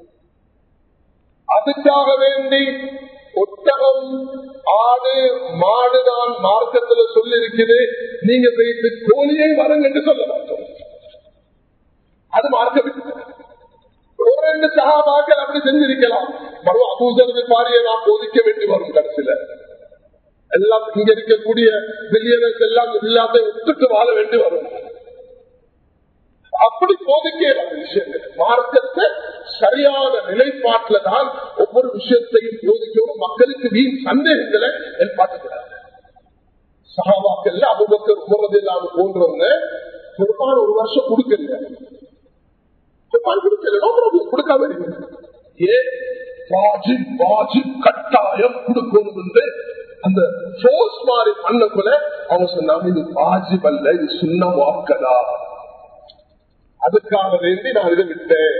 அதுக்காக வேண்டி ஒட்டகம் ஆடு மாடுதான் மார்க்கத்துல சொல்லி இருக்குது நீங்க போயிட்டு கோழியை வருங்க என்று சொல்ல மாட்டோம் அது மார்க்க ஒரு ரெண்டு சகாபாக்கள் அப்படி செஞ்சிருக்கலாம் மறுவ அபூசரது பாரியை நான் போதிக்க வேண்டி வரும் கடைசியில எல்லாம் இங்க இருக்கக்கூடிய பில்லியனர்ஸ் எல்லாம் எல்லாத்தையும் விட்டுட்டு வாழ வேண்டி வரும் அப்படி போதிக்க விஷயங்கள் மார்க்கத்தை சரியான நிலைப்பாட்டில தான் ஒவ்வொரு விஷயத்தையும் போதிக்கணும் மக்களுக்கு வீண் சந்தேகங்களை ஏற்பாட்டுகிறாங்க சகாபாக்கள்ல அபுபக்கர் உமரது இல்லாம போன்றவங்க குர்பான் ஒரு வருஷம் கொடுக்கல குர்பான் கொடுக்கல கொடுக்காம ஏன் வாஜிப் வாஜிப் கட்டாயம் கொடுக்கணும் என்று அந்த போர்ஸ் மாதிரி பண்ணக்குள்ள அவங்க சொன்னாங்க இது வாஜிப் அல்ல இது சின்ன வாக்கதா அதுக்காக வேண்டி நான் இதை விட்டேன்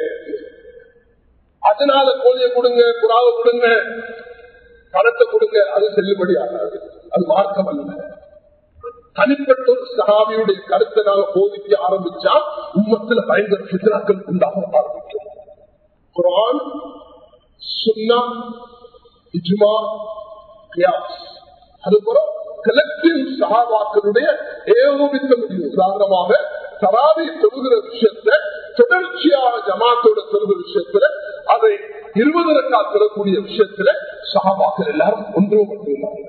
அதனால கோழியை கொடுங்க புறாவை கொடுங்க பணத்தை கொடுங்க அது செல்லுபடி ஆகாது அது மார்க்கம் அல்ல தனிப்பட்ட ஒரு சகாவியுடைய கருத்தை நாங்க போதிக்க ஆரம்பிச்சா உம்மத்துல பயங்கர சித்தனாக்கள் உண்டாக ஆரம்பிக்கும் குரான் சுன்னா இஜ்மா கியாஸ் அதுபோல கலெக்டிவ் சகாபாக்களுடைய ஏகோபித்த முடியும் உதாரணமாக தராவி தொழுகிற விஷயத்த தொடர்ச்சியான ஜமாத்தோட தொழுகிற விஷயத்துல அதை இருபது ரக்கா பெறக்கூடிய விஷயத்துல சகாபாக்கள் எல்லாரும் ஒன்றுபட்டிருந்தாங்க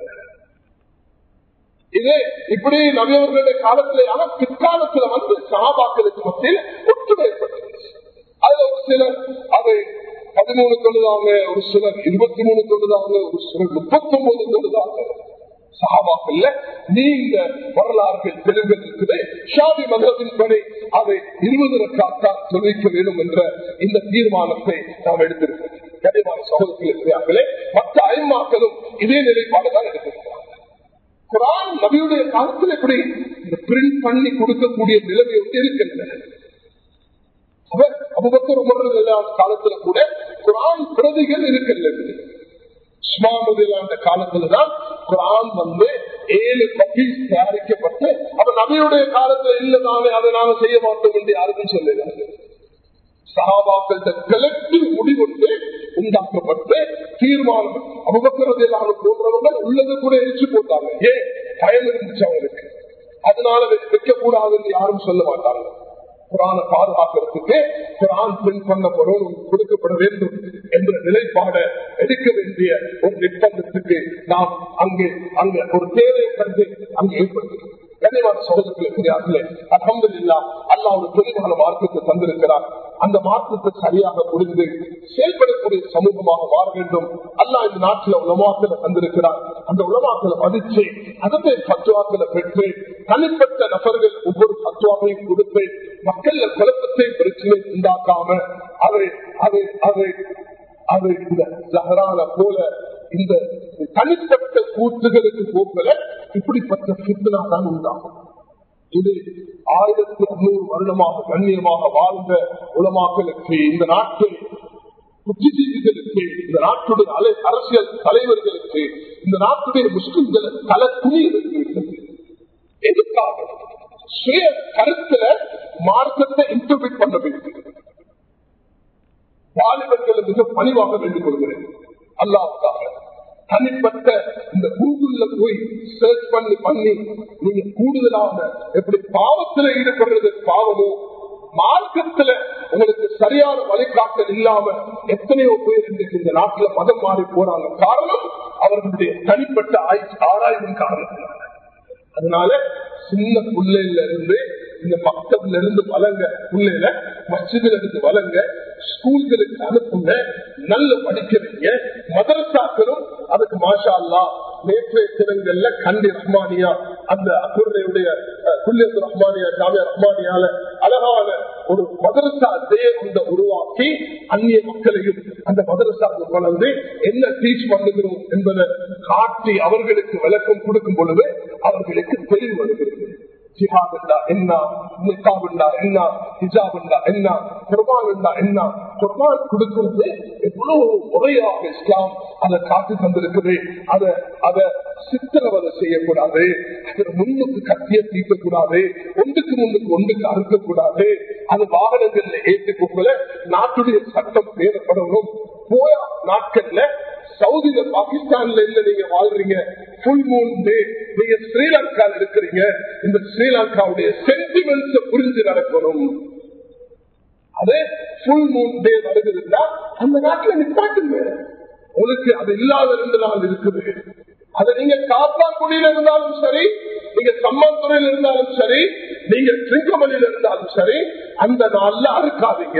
இதே இப்படி நவியவர்களுடைய காலத்துல ஆனா பிற்காலத்துல வந்து சகாபாக்களுக்கு மத்தியில் ஒற்றுமை ஏற்பட்டுருச்சு அதுல ஒரு சிலர் அதை பதிமூணு தொழுதாங்க ஒரு சிலர் இருபத்தி மூணு தொழுதாங்க ஒரு சிலர் முப்பத்தி ஒன்பது தொழுதாங்க சகாபாக்கள்ல நீண்ட வரலாறுகள் தெளிவுகள் இருக்குது ஷாதி மதத்தின் படி அதை இருபது ரக்காத்தா தொழிக்க வேண்டும் என்ற இந்த தீர்மானத்தை நாம் எடுத்திருக்கிறோம் கனிமான சகோதரர்களே மற்ற ஐமாக்களும் இதே நிலைப்பாடு தான் எடுத்திருக்கிறாங்க குரான் நபியுடைய காலத்தில் எப்படி இந்த பிரிண்ட் பண்ணி கொடுக்கக்கூடிய நிலைமை வந்து இருக்கின்றன அபுபக்கர் உமர்லாம் காலத்துல கூட குரான் பிரதிகள் இருக்கின்றது உஸ்மானுதில் காலத்துலதான் குரான் வந்து ஏழு கபீஸ் தயாரிக்கப்பட்டு அப்ப நபியுடைய காலத்துல இல்லதானே அதை நாம செய்ய மாட்டோம் என்று யாருக்கும் சொல்லுகிறாங்க சகாபாக்கள் கலெக்டிவ் முடிவெடுத்து உண்டாக்கப்பட்டு தீர்மானம் அபுபக்கரதிலான போன்றவர்கள் உள்ளது கூட எரிச்சு போட்டாங்க ஏன் பயம் இருந்துச்சு அவங்களுக்கு அதனால வைக்க கூடாதுன்னு யாரும் சொல்ல மாட்டாங்க குரான பாதுகாக்கிறதுக்கு குரான் பின் பண்ணப்படும் கொடுக்கப்பட வேண்டும் என்ற நிலைப்பாட எடுக்க வேண்டிய ஒரு நிர்பந்தத்துக்கு நாம் அங்கு அங்கு ஒரு தேவையை கண்டு அங்கு ஏற்படுத்துகிறோம் கனிவான சகோதரர்களே அகமது இல்லா அல்லா ஒரு தெளிவான மார்க்கத்தை தந்திருக்கிறார் அந்த மார்க்கத்தை சரியாக புரிந்து செயல்படக்கூடிய சமூகமாக மாற வேண்டும் அல்லா இந்த நாட்டில் உலமாக்களை தந்திருக்கிறார் அந்த உலமாக்களை மதிச்சு அதே பத்துவாக்களை பெற்று தனிப்பட்ட நபர்கள் ஒவ்வொரு பத்துவாவையும் கொடுத்து மக்கள் குழப்பத்தை பிரச்சனை உண்டாக்காம அதை அதை அதை அதை இந்த ஜஹரான போல இந்த தனிப்பட்ட கூத்துகளுக்கு போக்கல இப்படிப்பட்ட சித்தனா தான் உண்டாகும் இது ஆயிரத்தி அறுநூறு வருடமாக கண்ணியமாக வாழ்ந்த உலமாக்களுக்கு இந்த நாட்டில் புத்திஜீவிகளுக்கு இந்த நாட்டுடைய அலை அரசியல் தலைவர்களுக்கு இந்த நாட்டுடைய முஸ்லிம்களை தலை துணிய வைத்துவிட்டது எதுக்காக சுய கருத்துல மார்க்கத்தை இன்டர்பிரட் பண்ண வேண்டும் வாலிபர்களை மிக பணிவாக வேண்டிக் கொள்கிறேன் அல்லாவுக்காக தனிப்பட்ட இந்த கூகுள்ல போய் சர்ச் பண்ணி பண்ணி நீங்க கூடுதலாக எப்படி பாவத்துல ஈடுபடுறது பாவமோ மார்க்கத்துல உங்களுக்கு சரியான வழிகாட்டல் இல்லாம எத்தனையோ பேர் இன்றைக்கு இந்த நாட்டுல மதம் மாறி போறாங்க காரணம் அவர்களுடைய தனிப்பட்ட ஆராய்வின் காரணத்தினால அதனால சின்ன பிள்ளைல இருந்து இந்த மக்தப்ல இருந்து வளங்க பிள்ளைல மசிதில இருந்து வளங்க ஸ்கூல்களுக்கு அனுப்புங்க நல்ல படிக்க வைங்க மதரசாக்களும் அதுக்கு மாஷா அல்லா நேற்றைய தினங்கள்ல கண்டி ரஹ்மானியா அந்த அக்குருடைய குல்லியத்து ரஹ்மானியா ஜாமியா ரஹ்மானியால அழகான ஒரு மதரசா டே ஒன்றை உருவாக்கி அந்நிய மக்களையும் அந்த மதரசா வளர்ந்து என்ன டீச் பண்ணுகிறோம் என்பதை காட்டி அவர்களுக்கு விளக்கம் கொடுக்கும் பொழுது அவர்களுக்கு தெளிவு வருகிறது ஜிஹாத் என்றா என்ன நிக்காப் என்றா என்ன ஹிஜாப் என்றா என்ன குர்பான் என்றா என்ன குர்பான் கொடுக்கிறது எவ்வளவு முறையாக இஸ்லாம் அதை காத்து தந்திருக்குது அதை அதை சித்திரவதை செய்யக்கூடாது முன்னுக்கு கத்திய தீர்க்கக்கூடாது ஒன்றுக்கு முன்னுக்கு ஒன்றுக்கு அறுக்கக்கூடாது அது வாகனங்கள்ல ஏற்றுக்கொள்ள நாட்டுடைய சட்டம் பேரப்படணும் போய நாட்கள்ல சவுதியில பாகிஸ்தான்ல இல்ல நீங்க வாழ்றீங்க புல் மூன் டே நீங்க ஸ்ரீலங்கால இருக்கிறீங்க இந்த ஸ்ரீலங்காவுடைய சென்டிமெண்ட்ஸ் புரிஞ்சு நடக்கணும் அதே புல் மூன் டே வருகிறதுனா அந்த நாட்டுல நிப்பாட்டுங்க உங்களுக்கு அது இல்லாத ரெண்டு நாள் இருக்குது அதை நீங்க காப்பாக்குடியில இருந்தாலும் சரி நீங்க சம்மாந்துறையில் இருந்தாலும் சரி நீங்க திருங்கமலையில இருந்தாலும் சரி அந்த நாள்ல அறுக்காதீங்க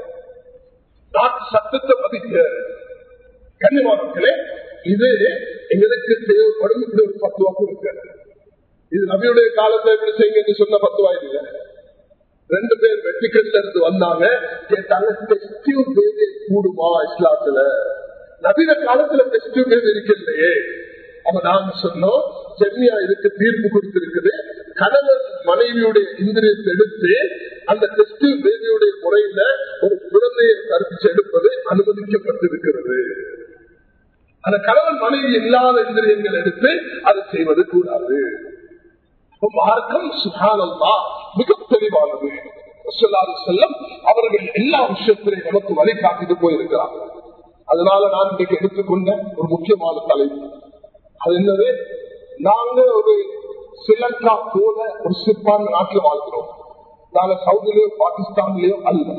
நாட்டு சட்டத்தை மதிக்க கண்ணியமானே இது எங்களுக்கு தேவைப்படும் இப்படி ஒரு பத்துவாக்கும் இருக்கு இது நபியுடைய காலத்தை எப்படி செய்யுங்க சொன்ன பத்துவா இல்லை ரெண்டு பேர் வெட்டிக்கல்ல இருந்து வந்தாங்க கேட்டாங்க டெஸ்டிவ் பேபி கூடுமா இஸ்லாத்துல நவீன காலத்துல டெஸ்டிவ் பேபி இருக்கலையே அப்ப நாங்க சொன்னோம் சென்னியா இதுக்கு தீர்ப்பு கொடுத்திருக்குது கணவன் மனைவியுடைய இந்திரியத்தை எடுத்து அந்த டெஸ்டிவ் பேபியுடைய முறையில ஒரு குழந்தையை கருப்பிச்சு எடுப்பது அனுமதிக்கப்பட்டிருக்கிறது அந்த கணவன் மனைவி இல்லாத இந்திரியங்கள் எடுத்து அதை செய்வது கூடாது மார்க்கம் சுகானந்தா மிக தெளிவானது செல்லம் அவர்கள் எல்லா விஷயத்திலையும் நமக்கு வழிகாட்டிட்டு போயிருக்கிறார் அதனால நான் இன்றைக்கு எடுத்துக்கொண்ட ஒரு முக்கியமான தலைப்பு அது என்னது நாங்க ஒரு ஸ்ரீலங்கா போல ஒரு சிற்பான்மை நாட்டில் வாழ்கிறோம் நாங்க சவுதியிலயோ பாகிஸ்தான்லயோ அல்ல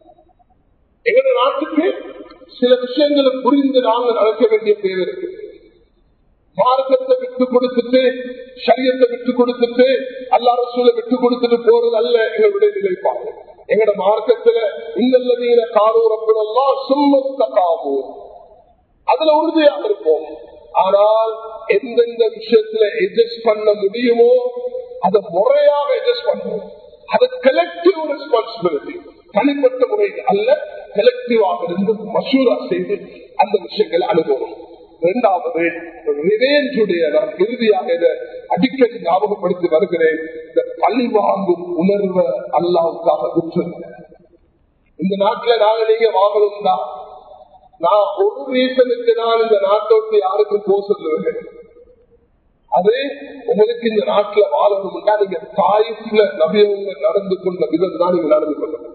எங்க நாட்டுக்கு சில விஷயங்களை புரிந்து நாங்க நடக்க வேண்டிய தேவை இருக்கு மார்க்கத்தை விட்டு கொடுத்துட்டு சரியத்தை விட்டு கொடுத்துட்டு அல்லா ரசூலை விட்டு கொடுத்துட்டு போறது அல்ல எங்களுடைய நிலைப்பாடு எங்கட மார்க்கத்துல இன்னல்லதீன காரூரப்பெல்லாம் சும்மத்தக்காவும் அதுல உறுதியாக இருப்போம் ஆனால் எந்தெந்த விஷயத்துல எட்ஜஸ்ட் பண்ண முடியுமோ அதை முறையாக எட்ஜஸ்ட் பண்ணுவோம் அது கலெக்டிவ் ரெஸ்பான்சிபிலிட்டி தனிப்பட்ட முறையில் அல்ல கலெக்டிவாக இருந்து மசூரா செய்து அந்த விஷயங்களை அனுபவம் இரண்டாவது ரிவேஞ்சுடைய நான் இறுதியாக இதை அடிக்கடி ஞாபகப்படுத்தி வருகிறேன் இந்த பழி வாங்கும் உணர்வை அல்லாவுக்காக விட்டுருங்க இந்த நாட்டுல நாங்க நீங்க வாங்கணும் தான் நான் ஒரு ரீசனுக்கு நான் இந்த நாட்டை விட்டு யாருக்கும் போக சொல்லுவேன் அது உங்களுக்கு இந்த நாட்டுல வாழணும்னா நீங்க தாய்ப்புல நபியவங்க நடந்து கொண்ட விதம் தான் நீங்க நடந்து கொள்ளணும்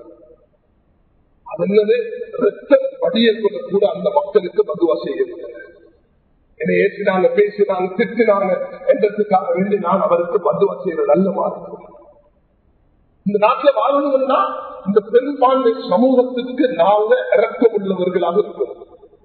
அது என்னது ரத்தம் படிய கொள்ள கூட அந்த மக்களுக்கு பதுவா செய்யணும் என்னை ஏற்றினாங்க பேசினாங்க திட்டினாங்க என்றதுக்காக வேண்டி நான் அவருக்கு பதுவா செய்யற நல்ல மாற்றம் இந்த நாட்டில் வாழணும்னா இந்த பெரும்பான்மை சமூகத்துக்கு நாங்க இறக்கம் உள்ளவர்களாக இருக்கிறோம்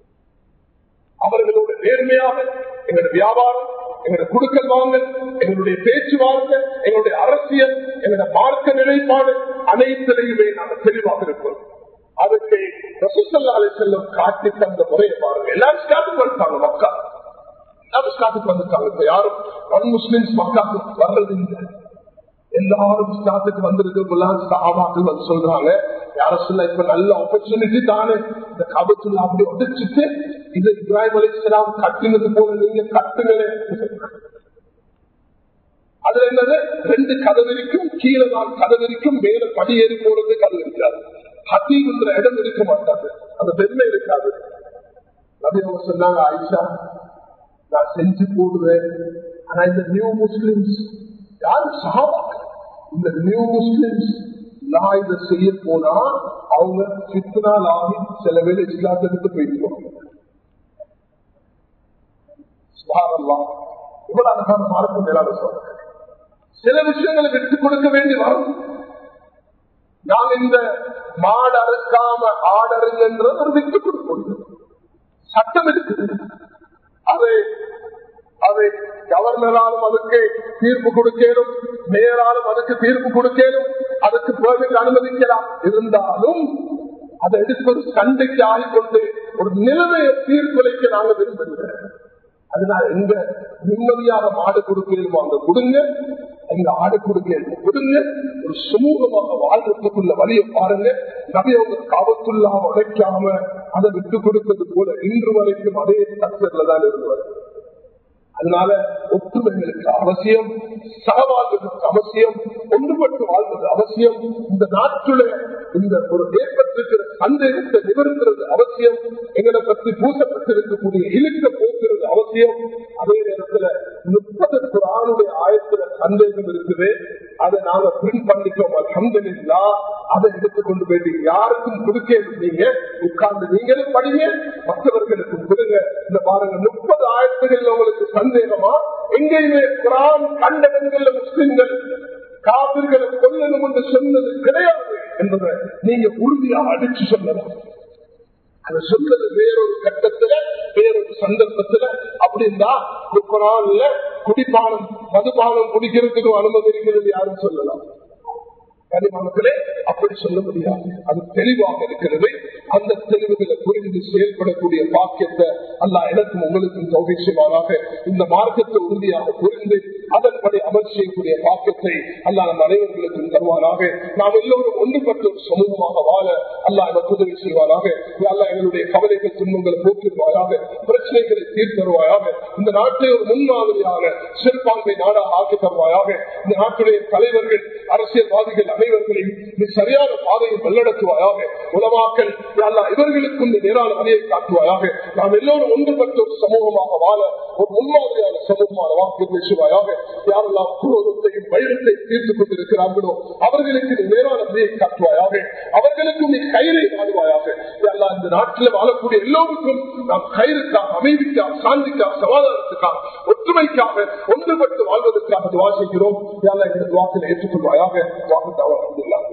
அவர்களோட நேர்மையாக எங்களுடைய வியாபாரம் எங்களுடைய குடுக்கல் வாங்கல் எங்களுடைய பேச்சுவார்த்தை எங்களுடைய அரசியல் எங்களுடைய மார்க்க நிலைப்பாடு அனைத்திலையுமே நாங்கள் தெளிவாக இருக்கிறோம் அதுக்கு ரசூசல்லாலை செல்லும் காட்டி தந்த முறையை பாருங்க எல்லாரும் ஸ்டாட்டுக்கு வந்துட்டாங்க மக்கா எல்லாரும் ஸ்டாட்டுக்கு வந்துட்டாங்க இப்ப யாரும் நான் முஸ்லிம்ஸ் மக்காக்கு வர்றது இல்லை எல்லாரும் ஸ்டாத்துக்கு வந்திருக்கலாம் சாபாக்கள் வந்து சொல்றாங்க யார சொல்ல இப்ப நல்ல ஆப்பர்ச்சுனிட்டி தானே இந்த கபத்துல அப்படி உடைச்சிட்டு இது இப்ராஹிம் அலிஸ்லாம் கட்டினது போல நீங்க கட்டுங்களே அதுல என்னது ரெண்டு கதவிரிக்கும் கீழே நான் கதவிரிக்கும் மேல படி ஏறி போறது கதவு இருக்காது ஹத்தீன்ற இடம் இருக்க மாட்டாது அந்த பெருமை இருக்காது நபி அவங்க சொன்னாங்க ஆயிஷா நான் செஞ்சு போடுவேன் ஆனா இந்த நியூ முஸ்லிம்ஸ் யாரும் சகாபாக்கள் இந்த நியூ முஸ்லிம்ஸ் நான் இதை செய்ய போனா அவங்க சித்தனால் ஆகி சில பேர் இஸ்லாத்திற்கு போயிடுவாங்க இவ்வளவு அழகான மார்க்கம் மேலான சொல்றேன் சில விஷயங்களை விட்டுக் கொடுக்க வேண்டி வரும் நாம் இந்த மாடு அறுக்காம ஆடருங்கன்றது ஒரு விட்டுக் கொடுக்கணும் சட்டம் இருக்குது அது அது கவர்னராலும் அதுக்கு தீர்ப்பு கொடுக்கலும் மேயராலும் அதுக்கு தீர்ப்பு கொடுக்கலும் அதுக்கு பெர்மிட் அனுமதிக்கலாம் இருந்தாலும் அதை எடுப்பது சண்டைக்கு ஆகிக்கொண்டு ஒரு நிலைமையை தீர்ப்பளிக்க நாங்க விரும்புகிறேன் அதனால எங்க நிம்மதியாக மாடு கொடுக்கலுமோ அங்க கொடுங்க எங்க ஆடு கொடுக்க கொடுங்க ஒரு சமூகமாக வாழ்றதுக்குள்ள வழியை பாருங்க நிறைய உங்க காவத்துள்ளா உடைக்காம அதை விட்டு கொடுத்தது போல இன்று வரைக்கும் அதே ஸ்ட்ரக்சர்ல தான் இருந்து வருது அதனால ஒற்றுமைகளுக்கு அவசியம் சகவாழ்வதற்கு அவசியம் ஒன்றுபட்டு வாழ்வது அவசியம் இந்த நாட்டுல இந்த ஒரு ஏற்பட்டிருக்கிற சந்தேகத்தை நிவர்த்துறது அவசியம் எங்களை பற்றி பூசப்பட்டிருக்கக்கூடிய இழுக்க போக்குறது அவசியம் அதே நேரத்துல முப்பது குரானுடைய ஆயத்துல சந்தேகம் இருக்குது அதை நாங்க பிரிண்ட் பண்ணிட்டோம் அலமதுல்லா அதை எடுத்துக்கொண்டு போயிட்டு யாருக்கும் கொடுக்க நீங்க உட்கார்ந்து நீங்களும் படிங்க மற்றவர்களுக்கும் கொடுங்க இந்த பாருங்க முப்பது ஆயிரத்துகள் உங்களுக்கு சந்தேகமா எங்கேயுமே குரான் கண்டனங்கள்ல முஸ்லிம்கள் காவிர்களை கொல்லணும் என்று சொன்னது கிடையாது என்பதை நீங்க உறுதியாக அடிச்சு சொல்லலாம் அது சொன்னது வேறொரு கட்டத்துல வேறொரு சந்தர்ப்பத்துல அப்படின்னா குரான்ல குடிப்பானம் மதுபானம் குடிக்கிறதுக்கு அனுமதி இருக்கிறது யாரும் சொல்லலாம் கனிமக்களே அப்படி சொல்ல முடியாது அது தெளிவாக இருக்கிறது அந்த தெளிவுகளை புரிந்து செயல்படக்கூடிய பாக்கியத்தை அல்லா எனக்கும் உங்களுக்கும் சௌகரியமானாக இந்த மார்க்கத்தை உறுதியாக புரிந்து அதன்படி அமல் செய்யக்கூடிய பாக்கியத்தை அல்லா நம் அனைவர்களுக்கும் தருவாராக நாம் எல்லோரும் ஒன்றுபட்ட ஒரு சமூகமாக வாழ அல்லா எனக்கு உதவி செய்வாராக அல்லா எங்களுடைய கவலைகள் துன்பங்களை போக்கிடுவாயாக பிரச்சனைகளை தீர்த்தருவாயாக இந்த நாட்டை ஒரு முன்மாதிரியான சிறுபான்மை நாடாக ஆக்கி தருவாயாக இந்த நாட்டுடைய தலைவர்கள் அரசியல்வாதிகள் அனைவர்களையும் நீ சரியான பாதையை வல்லடத்துவாயாக உலமாக்கல் அல்லா இவர்களுக்கும் நீ நேரான வழியை காட்டுவாயாக நாம் எல்லோரும் ஒன்றுபட்ட ஒரு சமூகமாக வாழ ஒரு முன்மாதிரியான சமூகமான வாக்கு பேசுவாயாக யாரெல்லாம் குரோதத்தையும் வைரத்தை தீர்த்துக் கொண்டிருக்கிறார்களோ அவர்களுக்கு நீ நேரான வழியை காட்டுவாயாக அவர்களுக்கும் நீ கயிறை வாடுவாயாக அல்லா இந்த நாட்டில் வாழக்கூடிய எல்லோருக்கும் நாம் கயிறுக்காக அமைதிக்காக சாந்திக்காக சமாதானத்துக்காக ஒற்றுமைக்காக ஒன்றுபட்டு வாழ்வதற்காக துவா செய்கிறோம் எங்களுக்கு வாக்கில் ஏற்றுக்கொள்வாயாக வாக்கு தவறு